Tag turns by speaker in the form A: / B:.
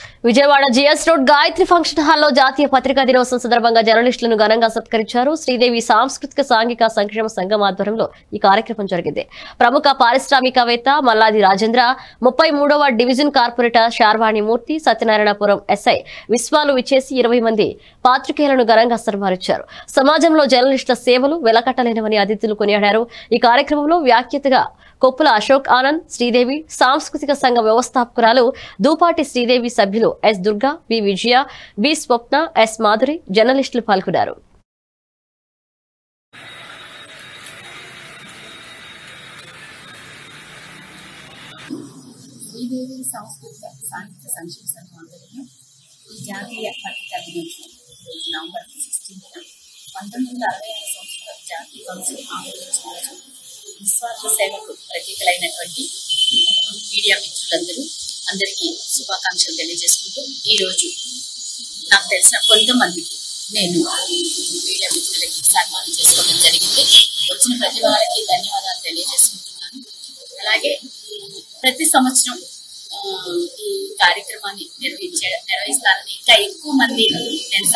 A: Vijayawada GS road Gayatri function హాల్లో జాతీయ పత్రికా దినోత్సవం సందర్భంగా జర్నలిస్టులను ఘనంగా సత్కరించారు శ్రీదేవి సాంస్కృతిక సాంఘిక సంక్షేమ సంఘం ఆధ్వర్యంలో ఈ కార్యక్రమం జరిగింది ప్రముఖ పారిశ్రామికవేత్త మల్లాది రాజేంద్ర ముప్పై మూడవ division corporator Sharvani Murthy Satyanarayanapuram SI విశ్వాలు ఇచ్చేసి ఇరవై మంది పాత్రికేయులను ఘనంగా సన్మానించారు సమాజంలో జర్నలిస్టుల సేవలు వెలకట్టలేనివని అతిథులు కొనియాడారు ఈ కార్యక్రమంలో వ్యాఖ్యతగా కొప్పుల అశోక్ ఆనంద్ శ్రీదేవి సాంస్కృతిక సంఘ వ్యవస్థాపకురాలు దూపాటి శ్రీదేవి సభ్యులు S Durga B Vijaya B Swapna S Madhuri జర్నలిస్టులు పాల్గొన్నారు
B: శ్రీదేవి సాంస్కృతిక సాహిత్య సంక్షేమ సంఘం ఆధ్వర్యంలో ఈ జాతీయ పత్రికా దినోత్సవం ఈరోజు నవంబర్ సిక్స్టీన్త్ పంతొమ్మిది వందల అరవై ఆరు సంవత్సరాల జాతీయ కౌన్సిల్ ఆమోదించిన రోజు నిస్వార్థ సేవకు ప్రతీకలైనటువంటి మీడియా మిత్రులందరూ అందరికీ శుభాకాంక్షలు తెలియజేసుకుంటూ ఈరోజు నాకు తెలిసిన కొంతమందికి నేను ఈ మీడియా మిత్రులకి సన్మానం చేసుకోవడం జరిగింది వచ్చిన ప్రతి వారికి ధన్యవాదాలు తెలియజేసుకుంటున్నాను అలాగే ప్రతి సంవత్సరం ఆ, ఈ కార్యక్రమాన్ని నిర్వహించే నిర్వహిస్తానని ఇంకా ఎక్కువ మంది నేను